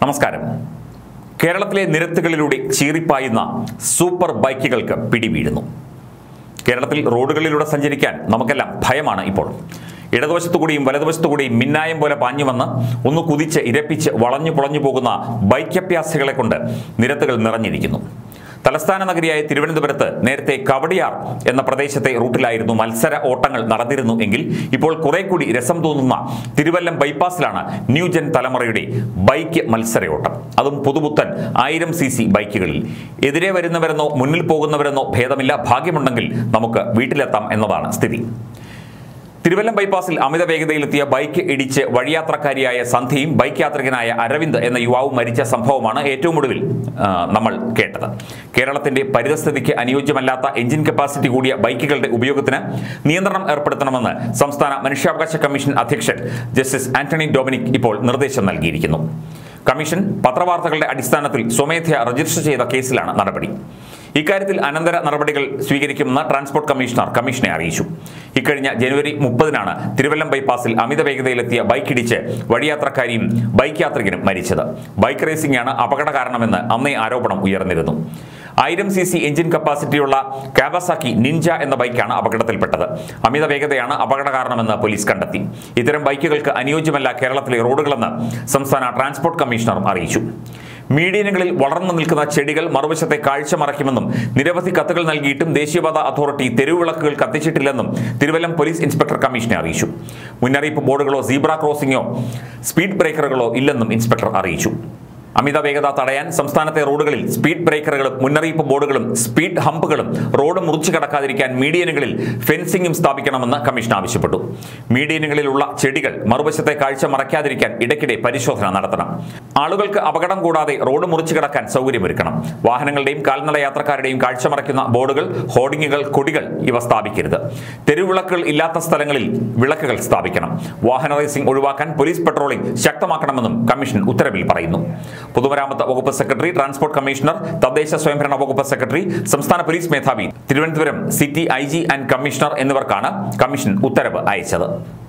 നമസ്കാരം കേരളത്തിലെ നിരത്തുകളിലൂടെ ചീറിപ്പായുന്ന സൂപ്പർ ബൈക്കുകൾക്ക് പിടിവീഴുന്നു കേരളത്തിൽ റോഡുകളിലൂടെ സഞ്ചരിക്കാൻ നമുക്കെല്ലാം ഭയമാണ് ഇപ്പോൾ ഇടതുവശത്തുകൂടിയും വലതുവശത്തുകൂടിയും മിന്നായം പോലെ പാഞ്ഞു വന്ന് ഒന്ന് കുതിച്ച് ഇരപ്പിച്ച് വളഞ്ഞു പുളഞ്ഞു പോകുന്ന ബൈക്കഭ്യാസികളെ കൊണ്ട് നിരത്തുകൾ നിറഞ്ഞിരിക്കുന്നു തലസ്ഥാന നഗരിയായ തിരുവനന്തപുരത്ത് നേരത്തെ കവടിയാർ എന്ന പ്രദേശത്തെ റൂട്ടിലായിരുന്നു മത്സര ഓട്ടങ്ങൾ നടന്നിരുന്നു എങ്കിൽ ഇപ്പോൾ കുറെ കൂടി രസം തോന്നുന്ന തിരുവല്ലം ബൈപ്പാസിലാണ് ന്യൂജൻ തലമുറയുടെ ബൈക്ക് മത്സരയോട്ടം അതും പുതുപുത്തൻ ആയിരം സി സി ബൈക്കുകളിൽ എതിരെ വരുന്നവരെന്നോ മുന്നിൽ പോകുന്നവരെന്നോ ഭേദമില്ല ഭാഗ്യമുണ്ടെങ്കിൽ നമുക്ക് വീട്ടിലെത്താം എന്നതാണ് സ്ഥിതി തിരുവല്ലം ബൈപ്പാസിൽ അമിത വേഗതയിലെത്തിയ ബൈക്ക് ഇടിച്ച് വഴിയാത്രക്കാരിയായ സന്ധ്യയും ബൈക്ക് യാത്രികനായ അരവിന്ദ് എന്ന യുവാവും മരിച്ച സംഭവമാണ് ഏറ്റവും ഒടുവിൽ ആ, നമ്മൾ കേട്ടത് കേരളത്തിന്റെ പരിതസ്ഥിതിക്ക് അനുയോജ്യമല്ലാത്ത എഞ്ചിൻ കപ്പാസിറ്റി കൂടിയ ബൈക്കുകളുടെ ഉപയോഗത്തിന് നിയന്ത്രണം ഏർപ്പെടുത്തണമെന്ന് സംസ്ഥാന മനുഷ്യാവകാശ കമ്മീഷൻ അധ്യക്ഷൻ ജസ്റ്റിസ് ആന്റണി ഡൊമിനിക് ഇപ്പോൾ നിർദ്ദേശം നൽകിയിരിക്കുന്നു കമ്മീഷൻ പത്രവാർത്തകളുടെ അടിസ്ഥാനത്തിൽ സ്വമേധയാ രജിസ്റ്റർ ചെയ്ത കേസിലാണ് നടപടി ഇക്കാര്യത്തിൽ അനന്തര നടപടികൾ സ്വീകരിക്കുമെന്ന് ട്രാൻസ്പോർട്ട് കമ്മീഷണർ കമ്മീഷനെ അറിയിച്ചു ഇക്കഴിഞ്ഞ ജനുവരി മുപ്പതിനാണ് തിരുവല്ലം ബൈപ്പാസിൽ അമിത വേഗതയിലെത്തിയ ബൈക്കിടിച്ച് വഴിയാത്രക്കാരിയും ബൈക്ക് യാത്രികനും മരിച്ചത് ബൈക്ക് റേസിംഗാണ് അപകട കാരണമെന്ന് അന്നേ ആരോപണം ഉയർന്നിരുന്നു ആയിരം സി സി എഞ്ചിൻ കപ്പാസിറ്റിയുള്ള കാബസാക്കി നിഞ്ച എന്ന ബൈക്കാണ് അപകടത്തിൽപ്പെട്ടത് അമിത വേഗതയാണ് അപകട കാരണമെന്ന് പോലീസ് കണ്ടെത്തി ഇത്തരം ബൈക്കുകൾക്ക് അനുയോജ്യമല്ല കേരളത്തിലെ റോഡുകളെന്ന് സംസ്ഥാന ട്രാൻസ്പോർട്ട് കമ്മീഷണറും അറിയിച്ചു മീഡിയനുകളിൽ വളർന്നു നിൽക്കുന്ന ചെടികൾ മറുവശത്തെ കാഴ്ച മറയ്ക്കുമെന്നും നിരവധി കത്തുകൾ നൽകിയിട്ടും ദേശീയപാത അതോറിറ്റി തെരുവിളക്കുകൾ കത്തിച്ചിട്ടില്ലെന്നും തിരുവല്ലം പോലീസ് ഇൻസ്പെക്ടർ കമ്മീഷനെ അറിയിച്ചു മുന്നറിയിപ്പ് ബോർഡുകളോ സീബ്ര ക്രോസിംഗോ സ്പീഡ് ബ്രേക്കറുകളോ ഇല്ലെന്നും ഇൻസ്പെക്ടർ അറിയിച്ചു അമിത വേഗത തടയാൻ സംസ്ഥാനത്തെ റോഡുകളിൽ സ്പീഡ് ബ്രേക്കറുകളും മുന്നറിയിപ്പ് ബോർഡുകളും സ്പീഡ് ഹമ്പുകളും റോഡ് മുറിച്ചു കടക്കാതിരിക്കാൻ മീഡിയനുകളിൽ ഫെൻസിംഗും സ്ഥാപിക്കണമെന്ന് കമ്മീഷൻ ആവശ്യപ്പെട്ടു മീഡിയനുകളിലുള്ള ചെടികൾ മറുവശത്തെ കാഴ്ച മറയ്ക്കാതിരിക്കാൻ ഇടയ്ക്കിടെ പരിശോധന നടത്തണം ആളുകൾക്ക് അപകടം കൂടാതെ റോഡ് മുറിച്ചു കടക്കാൻ സൗകര്യമൊരുക്കണം വാഹനങ്ങളുടെയും കാൽനട യാത്രക്കാരുടെയും കാഴ്ച മറയ്ക്കുന്ന ബോർഡുകൾ ഹോർഡിങ്ങുകൾ കൊടികൾ ഇവ സ്ഥാപിക്കരുത് തെരുവിളക്കുകൾ ഇല്ലാത്ത സ്ഥലങ്ങളിൽ വിളക്കുകൾ സ്ഥാപിക്കണം വാഹന റേസിംഗ് ഒഴിവാക്കാൻ പോലീസ് പെട്രോളിംഗ് ശക്തമാക്കണമെന്നും കമ്മീഷൻ ഉത്തരവിൽ പറയുന്നു പൊതുമരാമത്ത് വകുപ്പ് സെക്രട്ടറി ട്രാൻസ്പോർട്ട് കമ്മീഷണർ തദ്ദേശ സ്വയംഭരണ വകുപ്പ് സെക്രട്ടറി സംസ്ഥാന പോലീസ് മേധാവി Thiruvananthapuram city I G and commissioner എന്നിവർക്കാണ് കമ്മീഷൻ ഉത്തരവ് അയച്ചത്